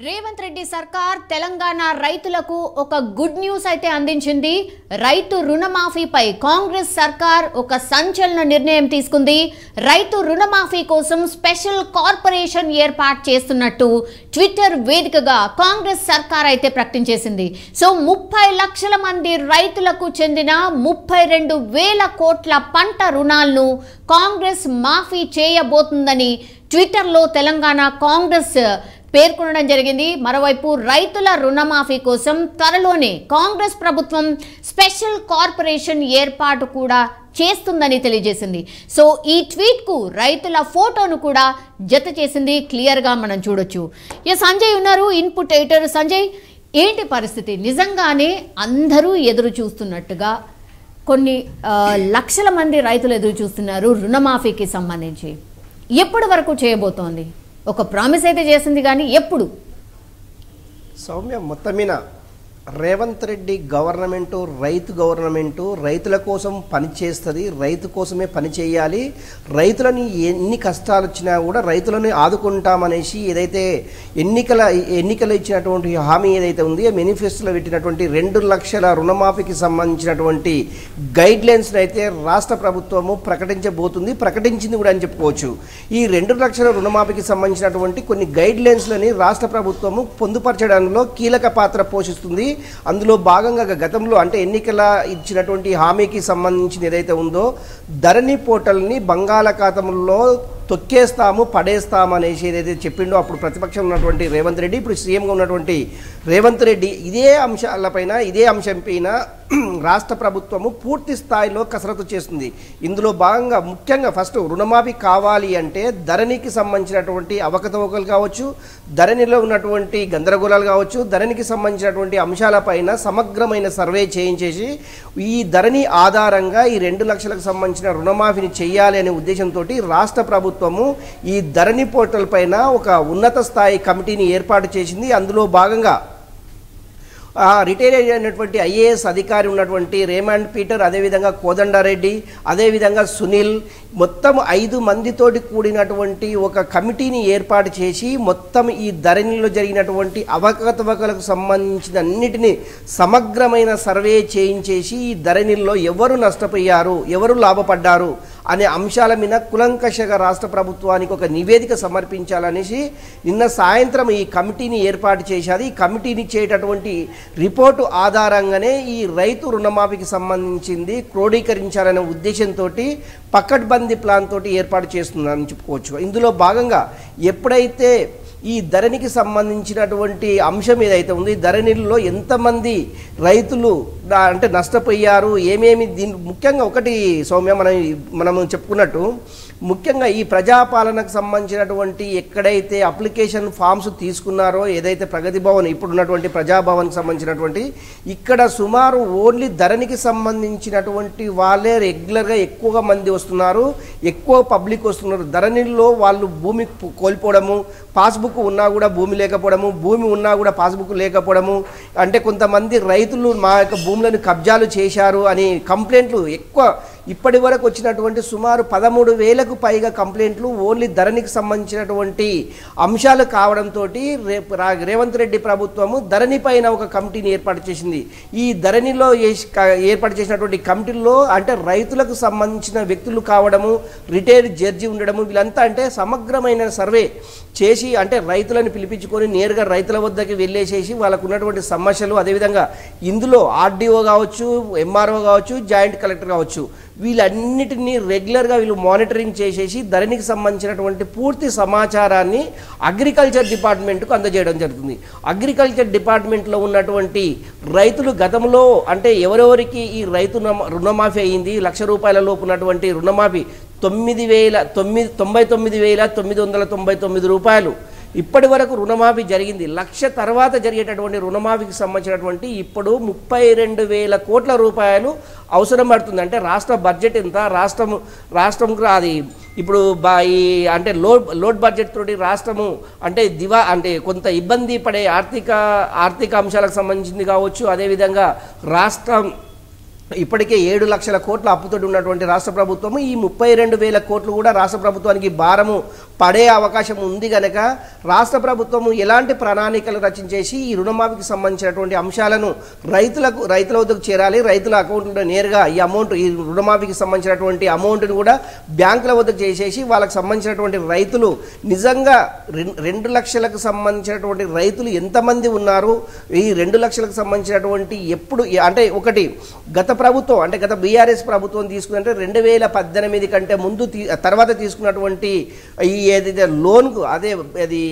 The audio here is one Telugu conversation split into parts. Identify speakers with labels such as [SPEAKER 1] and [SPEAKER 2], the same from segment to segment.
[SPEAKER 1] రేవంత్ రెడ్డి సర్కార్ తెలంగాణ రైతులకు ఒక గుడ్ న్యూస్ అయితే అందించింది రైతు రుణమాఫీపై కాంగ్రెస్ సర్కార్ ఒక సంచలన నిర్ణయం తీసుకుంది రైతు రుణమాఫీ కోసం స్పెషల్ కార్పొరేషన్ ఏర్పాటు చేస్తున్నట్టు ట్విట్టర్ వేదికగా కాంగ్రెస్ సర్కార్ అయితే ప్రకటించేసింది సో ముప్పై లక్షల మంది రైతులకు చెందిన ముప్పై రెండు వేల కోట్ల పంట రుణాలను కాంగ్రెస్ మాఫీ చేయబోతుందని ట్విట్టర్లో తెలంగాణ కాంగ్రెస్ పేర్కొనడం జరిగింది మరోవైపు రైతుల రుణమాఫీ కోసం త్వరలోనే కాంగ్రెస్ ప్రభుత్వం స్పెషల్ కార్పొరేషన్ ఏర్పాటు కూడా చేస్తుందని తెలియజేసింది సో ఈ ట్వీట్కు రైతుల ఫోటోను కూడా జత చేసింది క్లియర్గా మనం చూడొచ్చు ఇక సంజయ్ ఉన్నారు ఇన్పుట్ ఎడిటర్ సంజయ్ ఏంటి పరిస్థితి నిజంగానే అందరూ ఎదురు చూస్తున్నట్టుగా కొన్ని ఆ, లక్షల మంది రైతులు ఎదురు చూస్తున్నారు రుణమాఫీకి సంబంధించి ఎప్పటి వరకు చేయబోతోంది ఒక ప్రామిస్ అయితే చేసింది కానీ ఎప్పుడు
[SPEAKER 2] సౌమ్య మొత్తం మీద రేవంత్ రెడ్డి గవర్నమెంటు రైతు గవర్నమెంటు రైతుల కోసం పని చేస్తుంది రైతు కోసమే పని చేయాలి రైతులని ఎన్ని కష్టాలు వచ్చినా కూడా రైతులని ఆదుకుంటామనేసి ఏదైతే ఎన్నికల ఎన్నికలు ఇచ్చినటువంటి హామీ ఏదైతే ఉంది మేనిఫెస్టోలో పెట్టినటువంటి రెండు లక్షల రుణమాఫీకి సంబంధించినటువంటి గైడ్ లైన్స్ని అయితే రాష్ట్ర ప్రభుత్వము ప్రకటించబోతుంది ప్రకటించింది కూడా అని చెప్పుకోవచ్చు ఈ రెండు లక్షల రుణమాఫీకి సంబంధించినటువంటి కొన్ని గైడ్ లైన్స్లని రాష్ట్ర ప్రభుత్వము పొందుపరచడంలో కీలక పాత్ర పోషిస్తుంది అందులో భాగంగా గతంలో అంటే ఎన్నికల ఇచ్చినటువంటి హామీకి సంబంధించిన ఏదైతే ఉందో ధరణి పోర్టల్ని బంగాళాఖాతంలో తొక్కేస్తాము పడేస్తాము అనేసి ఏదైతే చెప్పిండో అప్పుడు ప్రతిపక్షం ఉన్నటువంటి రేవంత్ రెడ్డి ఇప్పుడు సీఎంగా ఉన్నటువంటి రేవంత్ రెడ్డి ఇదే అంశాలపైన ఇదే అంశంపైన రాష్ట్ర ప్రభుత్వము పూర్తి స్థాయిలో కసరత్తు చేస్తుంది ఇందులో భాగంగా ముఖ్యంగా ఫస్ట్ రుణమాఫీ కావాలి అంటే ధరణికి సంబంధించినటువంటి అవకతవకలు కావచ్చు ధరణిలో ఉన్నటువంటి గందరగోళాలు కావచ్చు ధరణికి సంబంధించినటువంటి అంశాలపైన సమగ్రమైన సర్వే చేయించేసి ఈ ధరణి ఆధారంగా ఈ రెండు లక్షలకు సంబంధించిన రుణమాఫీని చేయాలి అనే ఉద్దేశంతో రాష్ట్ర ప్రభుత్వము ఈ ధరణి పోర్టల్ పైన ఒక ఉన్నత స్థాయి కమిటీని ఏర్పాటు చేసింది అందులో భాగంగా ఆ, రిటైర్ అయినటువంటి ఐఏఎస్ అధికారి ఉన్నటువంటి రేమండ్ పీటర్ అదేవిధంగా కోదండారెడ్డి అదేవిధంగా సునీల్ మొత్తం ఐదు మందితోటి కూడినటువంటి ఒక కమిటీని ఏర్పాటు చేసి మొత్తం ఈ ధరణిలో జరిగినటువంటి అవకతవకలకు సంబంధించిన అన్నిటినీ సమగ్రమైన సర్వే చేయించేసి ఈ ధరణిలో ఎవరు నష్టపోయారు ఎవరు లాభపడ్డారు అనే అంశాల మీద కులంకషగా రాష్ట్ర ప్రభుత్వానికి ఒక నివేదిక సమర్పించాలనేసి నిన్న సాయంత్రం ఈ కమిటీని ఏర్పాటు చేశారు ఈ కమిటీని చేయటటువంటి రిపోర్టు ఆధారంగానే ఈ రైతు రుణమాఫీకి సంబంధించింది క్రోడీకరించాలనే ఉద్దేశంతో పక్కడ్బందీ ప్లాన్ తోటి ఏర్పాటు చేస్తుందని చెప్పుకోవచ్చు ఇందులో భాగంగా ఎప్పుడైతే ఈ ధరణికి సంబంధించినటువంటి అంశం ఏదైతే ఉంది ధరణిలో ఎంతమంది రైతులు దా- అంటే నష్టపోయారు ఏమేమి దీని ముఖ్యంగా ఒకటి సౌమ్య మనం మనం చెప్పుకున్నట్టు ముఖ్యంగా ఈ ప్రజాపాలనకు సంబంధించినటువంటి ఎక్కడైతే అప్లికేషన్ ఫామ్స్ తీసుకున్నారో ఏదైతే ప్రగతి భవన్ ఇప్పుడు ఉన్నటువంటి ప్రజాభవన్కి సంబంధించినటువంటి ఇక్కడ సుమారు ఓన్లీ ధరణికి సంబంధించినటువంటి వాళ్ళే రెగ్యులర్గా ఎక్కువగా మంది వస్తున్నారు ఎక్కువ పబ్లిక్ వస్తున్నారు ధరణిలో వాళ్ళు భూమి పు- కోల్పోవడము పాస్బుక్ ఉన్నా కూడా భూమి లేకపోవడము భూమి ఉన్నా కూడా పాస్బుక్ లేకపోవడము అంటే కొంతమంది రైతులు మా యొక్క భూములను కబ్జాలు చేశారు అని కంప్లైంట్లు ఎక్కువ ఇప్పటి వరకు వచ్చినటువంటి సుమారు పదమూడు వేలకు పైగా కంప్లైంట్లు ఓన్లీ ధరణికి సంబంధించినటువంటి అంశాలు కావడంతో రేపు రా- రేవంత్ రెడ్డి ప్రభుత్వము ధరణి పైన ఒక కమిటీని ఏర్పాటు చేసింది ఈ ధరణిలో ఏస్- క- ఏర్పాటు చేసినటువంటి కమిటీల్లో అంటే రైతులకు సంబంధించిన వ్యక్తులు కావడము రిటైర్డ్ జడ్జి ఉండడము వీళ్ళంతా అంటే సమగ్రమైన సర్వే చేసి అంటే రైతులను పిలిపించుకొని నేరుగా రైతుల వద్దకి వెళ్ళేసేసి వాళ్ళకు ఉన్నటువంటి సమస్యలు అదేవిధంగా ఇందులో ఆర్డీఓ కావచ్చు ఎంఆర్ఓ కావచ్చు జాయింట్ కలెక్టర్ కావచ్చు వీళ్ళన్నిటినీ రెగ్యులర్గా వీళ్ళు మానిటరింగ్ చేసేసి ధరణికి సంబంధించినటువంటి పూర్తి సమాచారాన్ని అగ్రికల్చర్ డిపార్ట్మెంట్కు అందజేయడం జరుగుతుంది అగ్రికల్చర్ డిపార్ట్మెంట్లో ఉన్నటువంటి రైతులు గతంలో అంటే ఎవరెవరికి ఈ రైతు రుణ- రుణమాఫీ అయ్యింది లక్ష రూపాయల లోపు ఉన్నటువంటి రుణమాఫీ తొమ్మిది వేల తొమ్మిది తొంభై తొమ్మిది వేల తొమ్మిది వందల తొంభై తొమ్మిది రూపాయలు ఇప్పటి వరకు రుణమాఫీ జరిగింది లక్ష తర్వాత జరిగేటటువంటి రుణమాఫీకి సంబంధించినటువంటి ఇప్పుడు ముప్పై రెండు వేల కోట్ల రూపాయలు అవసరం పడుతుంది అంటే రాష్ట్ర బడ్జెట్ ఎంత రాష్ట్రం రాష్ట్రం అది ఇప్పుడు బా ఈ అంటే లోడ్ లోడ్ బడ్జెట్ తోటి రాష్ట్రము అంటే దివా అంటే కొంత ఇబ్బంది పడే ఆర్థిక ఆర్థిక అంశాలకు సంబంధించింది కావచ్చు అదేవిధంగా రాష్ట్రం ఇప్పటికే ఏడు లక్షల కోట్ల అప్పుతో ఉన్నటువంటి రాష్ట్ర ప్రభుత్వము ఈ ముప్పై రెండు వేల కోట్లు కూడా రాష్ట్ర ప్రభుత్వానికి భారము పడే అవకాశం ఉంది కనుక రాష్ట్ర ప్రభుత్వము ఎలాంటి ప్రణాళికలు రచించేసి ఈ రుణమాఫీకి సంబంధించినటువంటి అంశాలను రైతులకు రైతుల వద్దకు చేరాలి రైతుల అకౌంట్లో నేరుగా ఈ అమౌంట్ ఈ రుణమాఫీకి సంబంధించినటువంటి అమౌంట్ని కూడా బ్యాంకుల వద్దకు చేసేసి వాళ్ళకి సంబంధించినటువంటి రైతులు నిజంగా రెం- రెండు లక్షలకు సంబంధించినటువంటి రైతులు ఎంతమంది ఉన్నారు ఈ రెండు లక్షలకు సంబంధించినటువంటి ఎప్పుడు అంటే ఒకటి గత ప్రభుత్వం అంటే గత బీఆర్ఎస్ ప్రభుత్వం తీసుకుంటే రెండు వేల పద్దెనిమిది కంటే ముందు తీ- తర్వాత తీసుకున్నటువంటి ఈ ఏదైతే లోన్కు అదే అది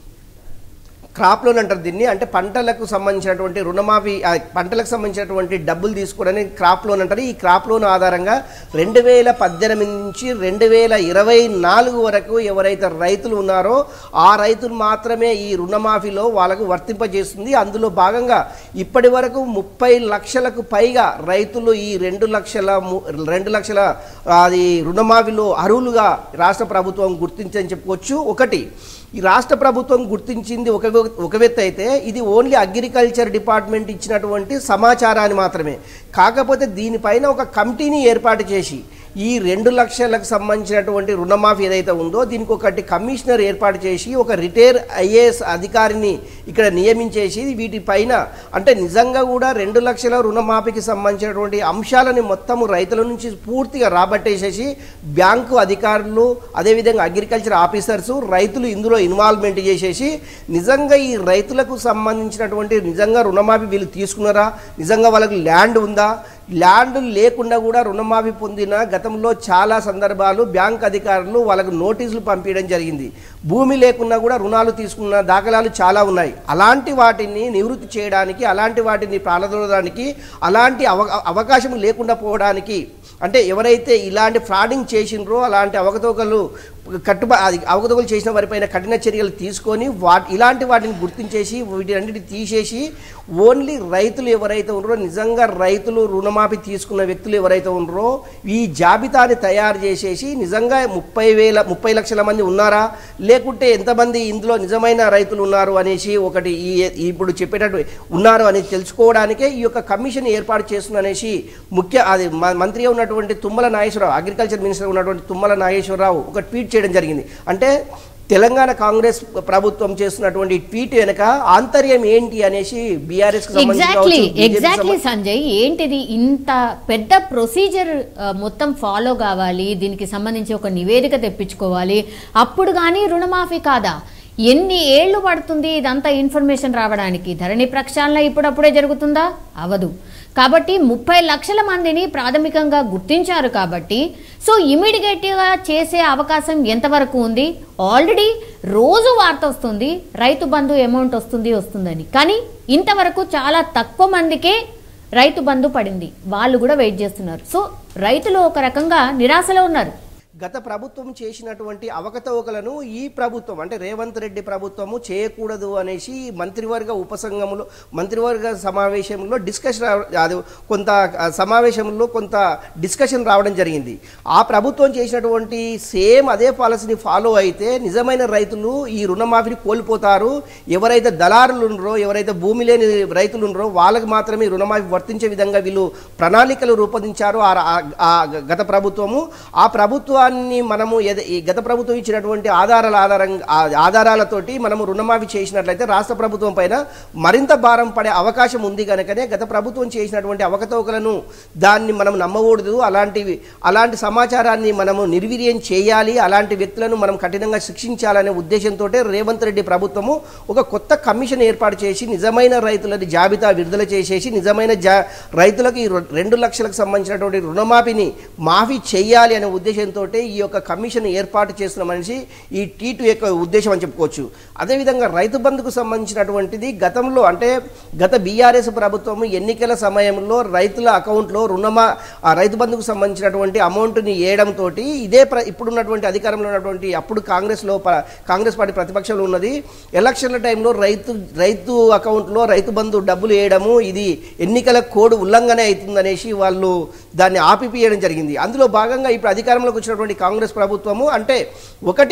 [SPEAKER 2] క్రాప్ లోన్ అంటారు దీన్ని అంటే పంటలకు సంబంధించినటువంటి రుణమాఫీ ఆ, పంటలకు సంబంధించినటువంటి డబ్బులు తీసుకోవడానికి క్రాప్ లోన్ అంటారు ఈ క్రాప్ లోన్ ఆధారంగా రెండు వేల పద్దెనిమిది నుంచి రెండు వేల ఇరవై నాలుగు వరకు ఎవరైతే రైతులు ఉన్నారో ఆ రైతులు మాత్రమే ఈ రుణమాఫీలో వాళ్ళకు వర్తింపజేస్తుంది అందులో భాగంగా ఇప్పటి వరకు ముప్పై లక్షలకు పైగా రైతులు ఈ రెండు లక్షల ము- రెండు లక్షల అది రుణమాఫీలో అర్హులుగా రాష్ట్ర ప్రభుత్వం గుర్తించని చెప్పుకోవచ్చు ఒకటి ఈ రాష్ట్ర ప్రభుత్వం గుర్తించింది ఒక వ్య- ఒక వ్యక్తి అయితే ఇది ఓన్లీ అగ్రికల్చర్ డిపార్ట్మెంట్ ఇచ్చినటువంటి సమాచారాన్ని మాత్రమే కాకపోతే దీనిపైన ఒక కమిటీని ఏర్పాటు చేసి ఈ రెండు లక్షలకు సంబంధించినటువంటి రుణమాఫీ ఏదైతే ఉందో దీనికి ఒకటి కమిషనర్ ఏర్పాటు చేసి ఒక రిటైర్ ఐఏఎస్ అధికారిని ఇక్కడ నియమించేసి వీటిపైన అంటే నిజంగా కూడా రెండు లక్షల రుణమాఫీకి సంబంధించినటువంటి అంశాలని మొత్తము రైతుల నుంచి పూర్తిగా రాబట్టేసేసి బ్యాంకు అధికారులు అదేవిధంగా అగ్రికల్చర్ ఆఫీసర్స్ రైతులు ఇందులో ఇన్వాల్వ్మెంట్ చేసేసి నిజంగా ఈ రైతులకు సంబంధించినటువంటి నిజంగా రుణమాఫీ వీళ్ళు తీసుకున్నారా నిజంగా వాళ్ళకి ల్యాండ్ ఉందా ల్యాండ్ లేకుండా కూడా రుణమాఫీ పొందిన గతంలో చాలా సందర్భాలు బ్యాంక్ అధికారులు వాళ్ళకు నోటీసులు పంపించడం జరిగింది భూమి లేకున్నా కూడా రుణాలు తీసుకున్న దాఖలాలు చాలా ఉన్నాయి అలాంటి వాటిని నివృత్తి చేయడానికి అలాంటి వాటిని ప్రారంభించడానికి అలాంటి అవ అవకాశం లేకుండా పోవడానికి అంటే ఎవరైతే ఇలాంటి ఫ్రాడింగ్ చేసినరో అలాంటి అవకతవకలు కట్టుబ అది అవకతవకలు చేసిన వారిపైన కఠిన చర్యలు తీసుకొని వా ఇలాంటి వాటిని గుర్తించేసి వీటన్నిటి తీసేసి ఓన్లీ రైతులు ఎవరైతే ఉన్నారో నిజంగా రైతులు రుణమాఫీ తీసుకున్న వ్యక్తులు ఎవరైతే ఉన్నారో ఈ జాబితాని తయారు చేసేసి నిజంగా ముప్పై వేల ముప్పై లక్షల మంది ఉన్నారా లేకుంటే ఎంతమంది ఇందులో నిజమైన రైతులు ఉన్నారు అనేసి ఒకటి ఈ ఇప్పుడు చెప్పేటట్టు ఉన్నారు అని తెలుసుకోవడానికే ఈ యొక్క కమిషన్ ఏర్పాటు చేస్తుంది అనేసి ముఖ్య అది మ- మంత్రిగా ఉన్నటువంటి తుమ్మల నాగేశ్వరరావు అగ్రికల్చర్ మినిస్టర్ ఉన్నటువంటి తుమ్మల నాగేశ్వరరావు ఒక ట్వీట్ చేయడం జరిగింది అంటే తెలంగాణ కాంగ్రెస్ ప్రభుత్వం చేస్తున్నటువంటి ట్వీట్ వెనుక ఆంతర్యం ఏంటి అనేసి బీఆర్ఎస్
[SPEAKER 1] ఎగ్జాక్ట్లీ ఎగ్జాక్ట్లీ సంజయ్ ఏంటిది ఇంత పెద్ద ప్రొసీజర్ మొత్తం ఫాలో కావాలి దీనికి సంబంధించి ఒక నివేదిక తెప్పించుకోవాలి అప్పుడు కానీ రుణమాఫీ కాదా ఎన్ని ఏళ్లు పడుతుంది ఇదంతా ఇన్ఫర్మేషన్ రావడానికి ధరణి ప్రక్షాళన ఇప్పుడప్పుడే జరుగుతుందా అవదు కాబట్టి ముప్పై లక్షల మందిని ప్రాథమికంగా గుర్తించారు కాబట్టి సో ఇమీడియట్గా చేసే అవకాశం ఎంతవరకు ఉంది ఆల్రెడీ రోజు వార్త వస్తుంది రైతు బంధు అమౌంట్ వస్తుంది వస్తుందని కానీ ఇంతవరకు చాలా తక్కువ మందికే రైతు బంధు పడింది వాళ్ళు కూడా వెయిట్ చేస్తున్నారు సో రైతులు ఒక రకంగా నిరాశలో ఉన్నారు
[SPEAKER 2] గత ప్రభుత్వం చేసినటువంటి అవకతవకలను ఈ ప్రభుత్వం అంటే రేవంత్ రెడ్డి ప్రభుత్వము చేయకూడదు అనేసి మంత్రివర్గ ఉపసంఘములో మంత్రివర్గ సమావేశంలో డిస్కషన్ అది కొంత ఆ, సమావేశంలో కొంత డిస్కషన్ రావడం జరిగింది ఆ ప్రభుత్వం చేసినటువంటి సేమ్ అదే పాలసీని ఫాలో అయితే నిజమైన రైతులు ఈ రుణమాఫీని కోల్పోతారు ఎవరైతే దళారులు ఉన్నారో ఎవరైతే భూమి లేని రైతులు ఉన్నారో వాళ్ళకి మాత్రమే ఈ రుణమాఫీ వర్తించే విధంగా వీళ్ళు ప్రణాళికలు రూపొందించారు ఆ ఆ- ఆ గత ప్రభుత్వము ఆ ప్రభుత్వాన్ని మనము ఎద- ఈ గత ప్రభుత్వం ఇచ్చినటువంటి ఆధారాల ఆధారంగా ఆ ఆధారాలతోటి మనము రుణమాఫీ చేసినట్లయితే రాష్ట్ర ప్రభుత్వం పైన మరింత భారం పడే అవకాశం ఉంది కనుకనే గత ప్రభుత్వం చేసినటువంటి అవకతవకలను దాన్ని మనం నమ్మకూడదు అలాంటివి అలాంటి సమాచారాన్ని మనము నిర్వీర్యం చేయాలి అలాంటి వ్యక్తులను మనం కఠినంగా శిక్షించాలనే ఉద్దేశంతో రేవంత్ రెడ్డి ప్రభుత్వము ఒక కొత్త కమిషన్ ఏర్పాటు చేసి నిజమైన రైతులని జాబితా విడుదల చేసేసి నిజమైన జా రైతులకు ఈ రొ- రెండు లక్షలకు సంబంధించినటువంటి రుణమాఫీని మాఫీ చేయాలి అనే ఉద్దేశంతో ఈ యొక్క కమిషన్ ఏర్పాటు చేస్తున్న మనిషి ఈ టీ టూ యొక్క ఉద్దేశం అని చెప్పుకోవచ్చు అదేవిధంగా రైతు బంధుకు సంబంధించినటువంటిది గతంలో అంటే గత బీఆర్ఎస్ ప్రభుత్వం ఎన్నికల సమయంలో రైతుల అకౌంట్లో రుణమా ఆ రైతు బంధుకు సంబంధించినటువంటి అమౌంట్ని వేయడంతో ఇదే ప్ర ఇప్పుడున్నటువంటి అధికారంలో ఉన్నటువంటి అప్పుడు కాంగ్రెస్లో ప- కాంగ్రెస్ పార్టీ ప్రతిపక్షంలో ఉన్నది ఎలక్షన్ల టైంలో రైతు రైతు అకౌంట్లో రైతు బంధు డబ్బులు వేయడము ఇది ఎన్నికల కోడ్ ఉల్లంఘన అవుతుందనేసి వాళ్ళు దాన్ని ఆపిపియడం జరిగింది అందులో భాగంగా ఇప్పుడు అధికారంలోకి వచ్చినటువంటి కాంగ్రెస్ ప్రభుత్వము అంటే ఒకటి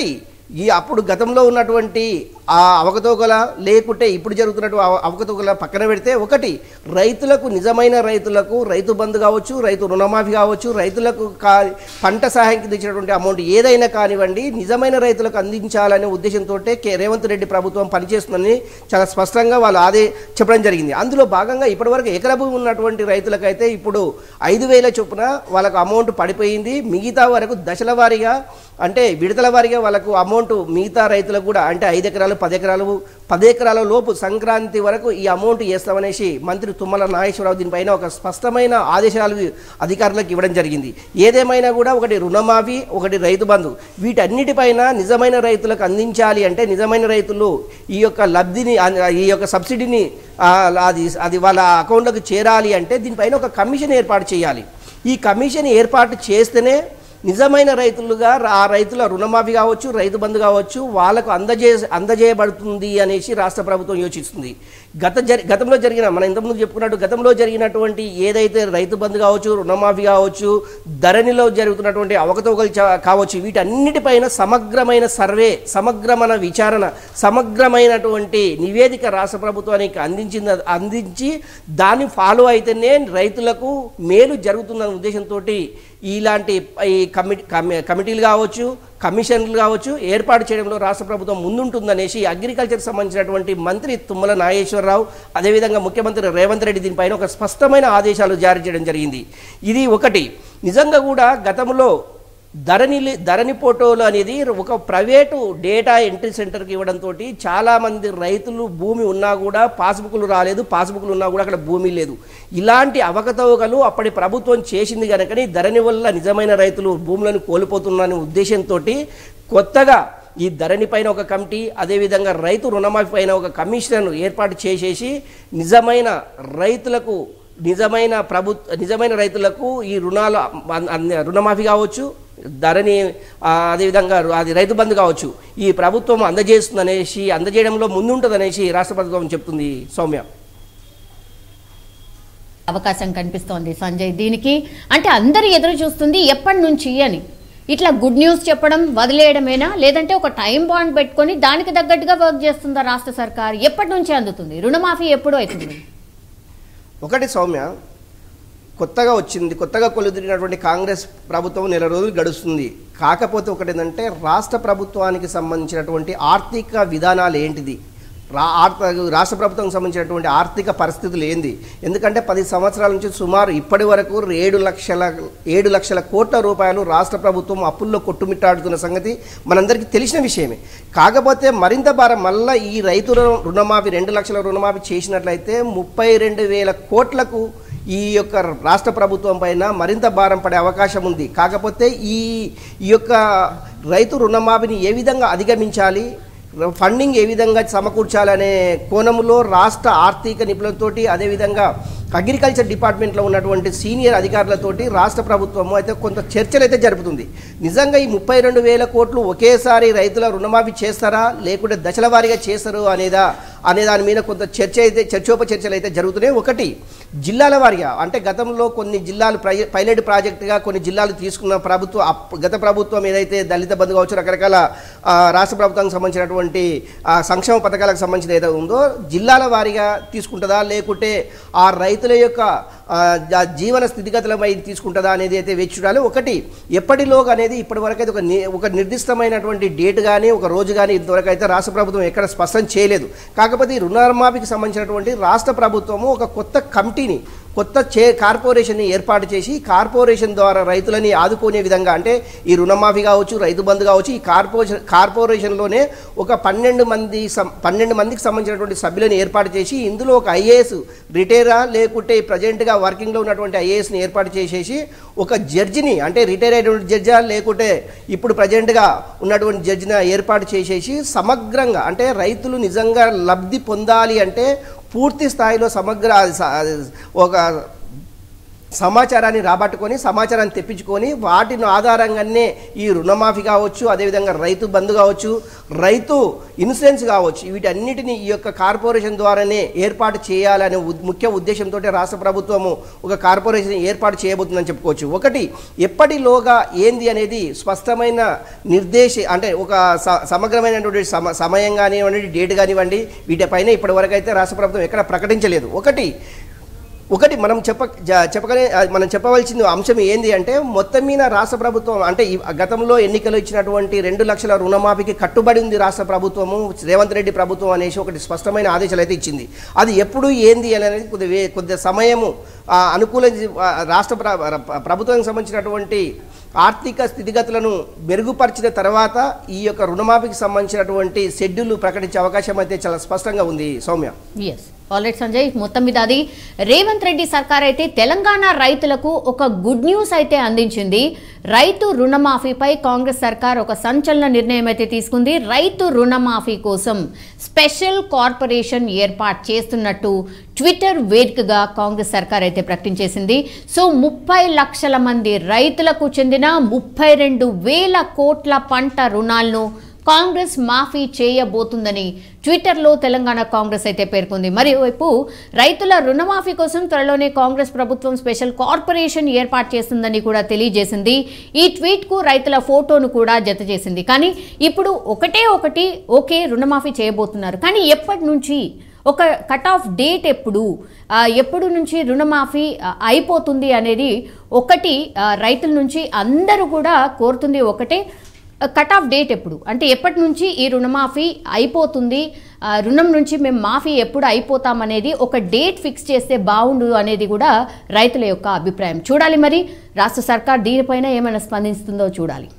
[SPEAKER 2] ఈ అప్పుడు గతంలో ఉన్నటువంటి ఆ అవకతవకల లేకుంటే ఇప్పుడు జరుగుతున్నట్టు అవ- అవకతవకల పక్కన పెడితే ఒకటి రైతులకు నిజమైన రైతులకు రైతు బంధు కావచ్చు రైతు రుణమాఫీ కావచ్చు రైతులకు కా పంట సహాయం కింద ఇచ్చినటువంటి అమౌంట్ ఏదైనా కానివ్వండి నిజమైన రైతులకు అందించాలనే ఉద్దేశంతో కే రేవంత్ రెడ్డి ప్రభుత్వం పనిచేస్తుందని చాలా స్పష్టంగా వాళ్ళు అదే చెప్పడం జరిగింది అందులో భాగంగా ఇప్పటివరకు ఎకర భూమి ఉన్నటువంటి రైతులకైతే ఇప్పుడు ఐదు వేల చొప్పున వాళ్ళకు అమౌంట్ పడిపోయింది మిగతా వరకు దశల వారీగా అంటే విడతల వారీగా వాళ్ళకు అమౌంట్ మిగతా రైతులకు కూడా అంటే ఐదు ఎకరాలు పది ఎకరాలు పది ఎకరాల లోపు సంక్రాంతి వరకు ఈ అమౌంట్ చేస్తామనేసి మంత్రి తుమ్మల నాగేశ్వరరావు దీనిపైన ఒక స్పష్టమైన ఆదేశాలు అధికారులకు ఇవ్వడం జరిగింది ఏదేమైనా కూడా ఒకటి రుణమాఫీ ఒకటి రైతు బంధు వీటన్నిటిపైన నిజమైన రైతులకు అందించాలి అంటే నిజమైన రైతులు ఈ యొక్క లబ్ధిని ఆ- ఈ యొక్క సబ్సిడీని ఆ, అది అది వాళ్ళ అకౌంట్లోకి చేరాలి అంటే దీనిపైన ఒక కమిషన్ ఏర్పాటు చేయాలి ఈ కమిషన్ ఏర్పాటు చేస్తేనే నిజమైన రైతులుగా ఆ రైతుల రుణమాఫీ కావచ్చు రైతు బంధు కావచ్చు వాళ్ళకు అందజే అందజేయబడుతుంది అనేసి రాష్ట్ర ప్రభుత్వం యోచిస్తుంది గత జరి గతంలో జరిగిన మనం ఇంతకుముందు చెప్పుకున్నట్టు గతంలో జరిగినటువంటి ఏదైతే రైతు బంధు కావచ్చు రుణమాఫీ కావచ్చు ధరణిలో జరుగుతున్నటువంటి అవకతవకలు చా- కావచ్చు వీటన్నిటిపైన సమగ్రమైన సర్వే సమగ్రమైన విచారణ సమగ్రమైనటువంటి నివేదిక రాష్ట్ర ప్రభుత్వానికి అందించింది అందించి దాన్ని ఫాలో అయితేనే రైతులకు మేలు జరుగుతుందన్న ఉద్దేశంతో ఇలాంటి ఈ కమిటీ కమి- కమిటీలు కావచ్చు కమిషన్లు కావచ్చు ఏర్పాటు చేయడంలో రాష్ట్ర ప్రభుత్వం ముందుంటుందనేసి అగ్రికల్చర్ సంబంధించినటువంటి మంత్రి తుమ్మల నాగేశ్వరరావు అదేవిధంగా ముఖ్యమంత్రి రేవంత్ రెడ్డి దీనిపైన ఒక స్పష్టమైన ఆదేశాలు జారీ చేయడం జరిగింది ఇది ఒకటి నిజంగా కూడా గతంలో ధరణి ధరణి ఫోటోలు అనేది ఒక ప్రైవేటు డేటా ఎంట్రీ సెంటర్కి ఇవ్వడంతో చాలామంది రైతులు భూమి ఉన్నా కూడా పాస్బుక్లు రాలేదు పాస్బుక్లు ఉన్నా కూడా అక్కడ భూమి లేదు ఇలాంటి అవకతవకలు అప్పటి ప్రభుత్వం చేసింది కనుకని ధరణి వల్ల నిజమైన రైతులు భూములను కోల్పోతున్నారనే ఉద్దేశంతో కొత్తగా ఈ ధరణి పైన ఒక కమిటీ అదేవిధంగా రైతు రుణమాఫీ పైన ఒక కమిషన్ ఏర్పాటు చేసేసి నిజమైన రైతులకు నిజమైన ప్రభుత్వ నిజమైన రైతులకు ఈ రుణాలు అన్- అన్- రుణమాఫీ కావచ్చు ధరని ఆ, అదేవిధంగా రు- అది రైతు బంధు కావచ్చు ఈ ప్రభుత్వం అందజేస్తుందనేసి అందజేయడంలో ముందుంటుందనేసి రాష్ట్ర ప్రభుత్వం చెప్తుంది సౌమ్య
[SPEAKER 1] అవకాశం కనిపిస్తోంది సంజయ్ దీనికి అంటే అందరు ఎదురు చూస్తుంది ఎప్పటి నుంచి అని ఇట్లా గుడ్ న్యూస్ చెప్పడం వదిలేయడమేనా లేదంటే ఒక టైం బాండ్ పెట్టుకొని దానికి తగ్గట్టుగా వర్క్ చేస్తుందా రాష్ట్ర సర్కార్ ఎప్పటి నుంచి అందుతుంది రుణమాఫీ ఎప్పుడు అవుతుంది
[SPEAKER 2] ఒకటి సౌమ్య కొత్తగా వచ్చింది కొత్తగా కొలుదిరినటువంటి కాంగ్రెస్ ప్రభుత్వం నెల రోజులు గడుస్తుంది కాకపోతే ఒకటి ఏంటంటే రాష్ట్ర ప్రభుత్వానికి సంబంధించినటువంటి ఆర్థిక విధానాలు ఏంటిది రా ఆర్థ రాష్ట్ర ప్రభుత్వానికి సంబంధించినటువంటి ఆర్థిక పరిస్థితులు ఏంది ఎందుకంటే పది సంవత్సరాల నుంచి సుమారు ఇప్పటి వరకు ఏడు లక్షల ఏడు లక్షల కోట్ల రూపాయలు రాష్ట్ర ప్రభుత్వం అప్పుల్లో కొట్టుమిట్టాడుతున్న సంగతి మనందరికీ తెలిసిన విషయమే కాకపోతే మరింత భారం మళ్ళీ ఈ రైతు రుణ- రుణమాఫీ రెండు లక్షల రుణమాఫీ చేసినట్లయితే ముప్పై రెండు వేల కోట్లకు ఈ యొక్క రాష్ట్ర ప్రభుత్వం పైన మరింత భారం పడే అవకాశం ఉంది కాకపోతే ఈ ఈ యొక్క రైతు రుణమాఫీని ఏ విధంగా అధిగమించాలి ఫండింగ్ ఏ విధంగా సమకూర్చాలనే కోణంలో రాష్ట్ర ఆర్థిక నిపుణులతోటి అదేవిధంగా అగ్రికల్చర్ డిపార్ట్మెంట్లో ఉన్నటువంటి సీనియర్ అధికారులతోటి రాష్ట్ర ప్రభుత్వము అయితే కొంత చర్చలు అయితే జరుపుతుంది నిజంగా ఈ ముప్పై రెండు వేల కోట్లు ఒకేసారి రైతుల రుణమాఫీ చేస్తారా లేకుంటే దశల వారీగా చేస్తారు అనేదా అనే దాని మీద కొంత చర్చ అయితే చర్చోపచర్చలు అయితే జరుగుతున్నాయి ఒకటి జిల్లాల వారీగా అంటే గతంలో కొన్ని జిల్లాలు ప్రై- పైలట్ ప్రాజెక్టుగా కొన్ని జిల్లాలు తీసుకున్న ప్రభుత్వం అప్- గత ప్రభుత్వం ఏదైతే దళిత బంధు కావచ్చు రకరకాల ఆ, రాష్ట్ర ప్రభుత్వానికి సంబంధించినటువంటి ఆ, సంక్షేమ పథకాలకు సంబంధించిన ఏదైతే ఉందో జిల్లాల వారీగా తీసుకుంటుందా లేకుంటే ఆ రైతుల యొక్క ఆ, జా- జీవన స్థితిగతులపై తీసుకుంటుందా అనేది అయితే వేచి చూడాలి ఒకటి ఎప్పటిలోగా అనేది ఇప్పటి వరకు అయితే ఒక ని- ఒక నిర్దిష్టమైనటువంటి డేట్ కానీ ఒక రోజు కానీ ఇంతవరకు అయితే రాష్ట్ర ప్రభుత్వం ఎక్కడ స్పష్టం చేయలేదు కాకపోతే ఈ రుణమాఫీకి సంబంధించినటువంటి రాష్ట్ర ప్రభుత్వము ఒక కొత్త కమిటీని కొత్త చే కార్పొరేషన్ని ఏర్పాటు చేసి కార్పొరేషన్ ద్వారా రైతులని ఆదుకునే విధంగా అంటే ఈ రుణమాఫీ కావచ్చు రైతు బంధు కావచ్చు ఈ కార్పొరేషన్ కార్పొరేషన్లోనే ఒక పన్నెండు మంది సం- పన్నెండు మందికి సంబంధించినటువంటి సభ్యులను ఏర్పాటు చేసి ఇందులో ఒక ఐఏఎస్ రిటైరా లేకుంటే ప్రజెంట్గా వర్కింగ్లో ఉన్నటువంటి ఐఏఎస్ని ఏర్పాటు చేసేసి ఒక జడ్జిని అంటే రిటైర్ అయినటువంటి జడ్జా లేకుంటే ఇప్పుడు ప్రజెంట్గా ఉన్నటువంటి జడ్జిని ఏర్పాటు చేసేసి సమగ్రంగా అంటే రైతులు నిజంగా లబ్ధి పొందాలి అంటే పూర్తి స్థాయిలో సమగ్ర అది స- అది ఒక సమాచారాన్ని రాబట్టుకొని సమాచారాన్ని తెప్పించుకొని వాటిని ఆధారంగానే ఈ రుణమాఫీ కావచ్చు అదేవిధంగా రైతు బంధు కావచ్చు రైతు ఇన్సూరెన్స్ కావచ్చు వీటన్నిటిని ఈ యొక్క కార్పొరేషన్ ద్వారానే ఏర్పాటు చేయాలనే ఉద్- ముఖ్య ఉద్దేశంతో రాష్ట్ర ప్రభుత్వము ఒక కార్పొరేషన్ ఏర్పాటు చేయబోతుందని చెప్పుకోవచ్చు ఒకటి ఎప్పటిలోగా ఏంది అనేది స్పష్టమైన నిర్దేశ అంటే ఒక స- సమగ్రమైనటువంటి సమ సమయం కానివ్వండి డేట్ కానివ్వండి వీటిపైన ఇప్పటివరకు అయితే రాష్ట్ర ప్రభుత్వం ఎక్కడ ప్రకటించలేదు ఒకటి ఒకటి మనం చెప్ప జ- చెప్పగలే ఆ, మనం చెప్పవలసిన అంశం ఏంది అంటే మొత్తం మీద రాష్ట్ర ప్రభుత్వం అంటే ఈ గతంలో ఎన్నికలు ఇచ్చినటువంటి రెండు లక్షల రుణమాఫీకి కట్టుబడి ఉంది రాష్ట్ర ప్రభుత్వము రేవంత్ రెడ్డి ప్రభుత్వం అనేసి ఒకటి స్పష్టమైన ఆదేశాలు అయితే ఇచ్చింది అది ఎప్పుడు ఏంది అనేది కొద్ది వే- కొద్ది సమయము ఆ, అనుకూల ఆ, రాష్ట్ర ప్ర- ప్ర- ప్రభుత్వానికి సంబంధించినటువంటి ఆర్థిక స్థితిగతులను మెరుగుపరిచిన తర్వాత ఈ యొక్క రుణమాఫీకి సంబంధించినటువంటి షెడ్యూల్ ప్రకటించే అవకాశం అయితే చాలా స్పష్టంగా ఉంది సౌమ్య
[SPEAKER 1] ఎస్ ఆల్రెడీ సంజయ్ మొత్తం మీద అది రేవంత్ రెడ్డి సర్కార్ అయితే తెలంగాణ రైతులకు ఒక గుడ్ న్యూస్ అయితే అందించింది రైతు రుణమాఫీపై కాంగ్రెస్ సర్కార్ ఒక సంచలన నిర్ణయం అయితే తీసుకుంది రైతు రుణమాఫీ కోసం స్పెషల్ కార్పొరేషన్ ఏర్పాటు చేస్తున్నట్టు ట్విట్టర్ వేదికగా కాంగ్రెస్ సర్కార్ అయితే ప్రకటించేసింది సో ముప్పై లక్షల మంది రైతులకు చెందిన ముప్పై రెండు వేల కోట్ల పంట రుణాలను కాంగ్రెస్ మాఫీ చేయబోతుందని ట్విట్టర్లో తెలంగాణ కాంగ్రెస్ అయితే పేర్కొంది మరోవైపు రైతుల రుణమాఫీ కోసం త్వరలోనే కాంగ్రెస్ ప్రభుత్వం స్పెషల్ కార్పొరేషన్ ఏర్పాటు చేస్తుందని కూడా తెలియజేసింది ఈ ట్వీట్కు రైతుల ఫోటోను కూడా జత చేసింది కానీ ఇప్పుడు ఒకటే ఒకటి ఓకే రుణమాఫీ చేయబోతున్నారు కానీ ఎప్పటి నుంచి ఒక కట్ ఆఫ్ డేట్ ఎప్పుడు ఆ, ఎప్పుడు నుంచి రుణమాఫీ ఆ, అయిపోతుంది అనేది ఒకటి ఆ, రైతుల నుంచి అందరూ కూడా కోరుతుంది ఒకటే కట్ ఆఫ్ డేట్ ఎప్పుడు అంటే ఎప్పటి నుంచి ఈ రుణమాఫీ అయిపోతుంది ఆ, రుణం నుంచి మేము మాఫీ ఎప్పుడు అయిపోతాం అనేది ఒక డేట్ ఫిక్స్ చేస్తే బాగుండు అనేది కూడా రైతుల యొక్క అభిప్రాయం చూడాలి మరి రాష్ట్ర సర్కార్ దీనిపైన ఏమైనా స్పందిస్తుందో చూడాలి